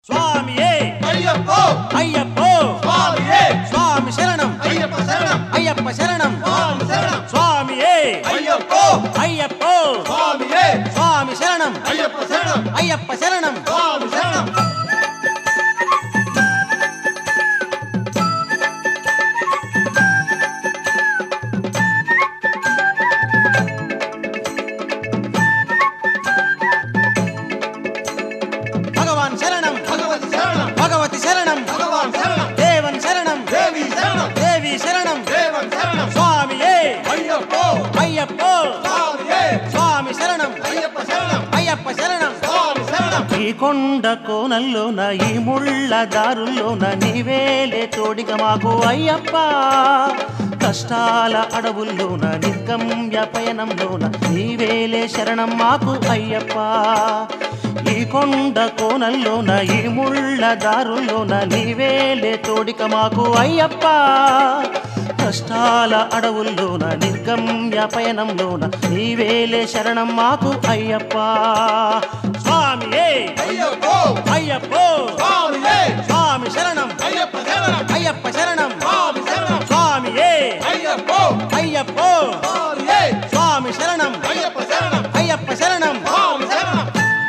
స్వామియే అయ్యప్పో అయ్యప్పో స్వామియే స్వామి శరణం అయ్యప్ప శరణం అయ్యప్ప శరణం స్వామి శరణం స్వామియే అయ్యప్పో అయ్యప్పో స్వామియే స్వామి శరణం అయ్యప్ప శరణం అయ్యప్ప శరణం స్వామి శరణం భగవాన్ శరణం భగవతి శరణం భగవతి శరణం భగవాన్ శరణం దేవన్ శరణం దేవి శరణం దేవి శరణం దేవన్ శరణం స్వామియే అయ్యప్పో అయ్యప్పో స్వామియే స్వామి శరణం అయ్యప్ప శరణం అయ్యప్ప శరణం స్వామి శరణం ఈ కొండ కోనల్లోన ఈ ముళ్ళ దారుల్లోన నీవేలే తోడిగా మాకు అయ్యప్ప కష్టాల అడవుల్లోన నిర్గమ్య పయనంలోన నీవేలే శరణం మాకు అయ్యప్ప ఈ కొండ కోనల్లోన ఈ ముళ్ళ దారుల్లోన నీవేలే తోడిక మాకు అయ్యప్ప కష్టాల అడవుల్లోన నిర్గమ్య పయనంలోన నీవేలే శరణం మాకు అయ్యప్ప స్వామియే అయ్యప్పో అయ్యప్పో స్వామియే స్వామి శరణం అయ్యప్ప శరణం అయ్యప్ప శరణం స్వామి శరణం స్వామియే అయ్యప్పో అయ్యప్పో స్వామియే స్వామి శరణం అయ్యప్ప శరణం అయ్యప్ప శరణం స్వామి శరణం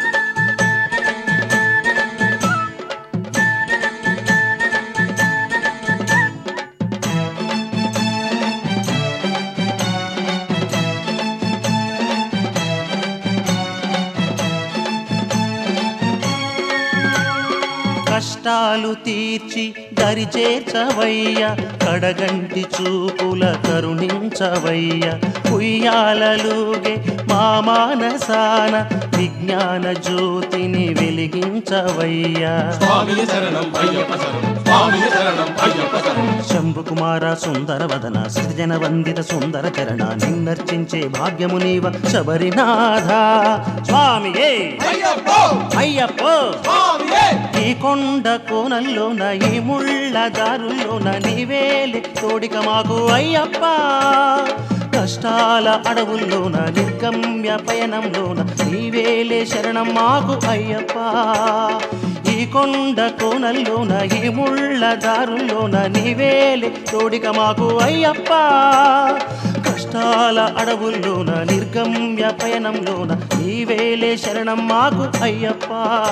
కష్టాలు తీర్చి దరి చేర్చవయ్య కడగంటి చూపుల కరుణించవయ్య ఉయ్యాలలుగే మా మానసాన విజ్ఞాన జ్యోతిని వెలిగించవయ్యా స్వామి శరణం అయ్యప్ప శరణం స్వామి శరణం అయ్యప్ప శరణం శంభుకుమార సుందర వదన సృజన వందిత సుందర చరణ నిన్నర్చించే భాగ్యము నీవ శబరినాథ స్వామియే అయ్యప్పో అయ్యప్పో స్వామియే ఈ కొండ కోనల్లోన ఈ ముళ్ళ దారుల్లోన నీవేలి తోడిక మాకు అయ్యప్ప కష్టాల అడవుల్లోన నిర్గమ్య పయనంలోన నీవేలే శరణం మాకు అయ్యప్ప ఈ కొండ కోనల్లోన ఈ ముళ్ళ దారుల్లోన నీవేలే తోడిక మాకు అయ్యప్ప కష్టాల అడవుల్లోన నిర్గమ్య పయనంలోన నీవేలే శరణం మాకు అయ్యప్ప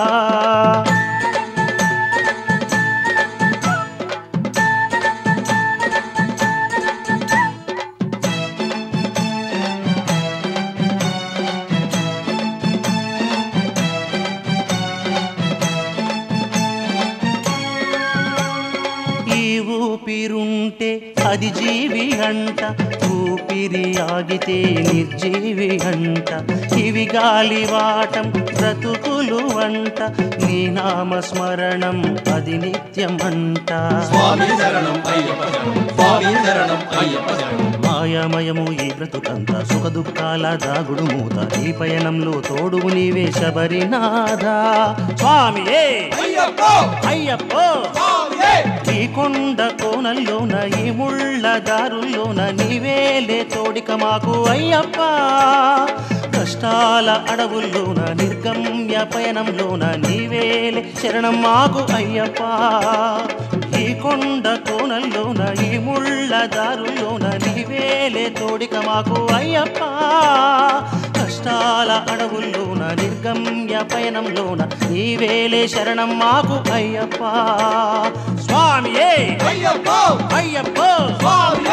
ఈ ఊపిరుంటే అది జీవి అంట ఊపిరి ఆగితే నిర్జీవి అంట ఇవి గాలి వాటం బ్రతుకులు అంట నీ నామ స్మరణం అది నిత్యం అంట స్వామి శరణం అయ్యప్ప శరణం స్వామి శరణం అయ్యప్ప శరణం మాయామయము ఈ బ్రతుకంత సుఖ దుఃఖాల దాగుడు మూత ఈ పయనంలో తోడు నీవే శబరినాథ స్వామియే అయ్యప్పో అయ్యప్పో స్వామియే ఈ కొండ కోనల్లోన ఈ ముళ్ళ దారుల్లోన నీవేలే తోడిక మాకు అయ్యప్ప కష్టాల అడవుల్లోన నిర్గమ్య పయనంలోన నీవేలే శరణం మాకు అయ్యప్ప ఈ కొండ కోనల్లోన ఈ ముళ్ళ దారుల్లోన నీవేలే తోడిక మాకు అయ్యప్ప కష్టాల అడవుల్లోన నిర్గమ్య పయనంలోన నీవేలే శరణం మాకు అయ్యప్ప స్వామియే అయ్యప్పో అయ్యప్పో స్వామియే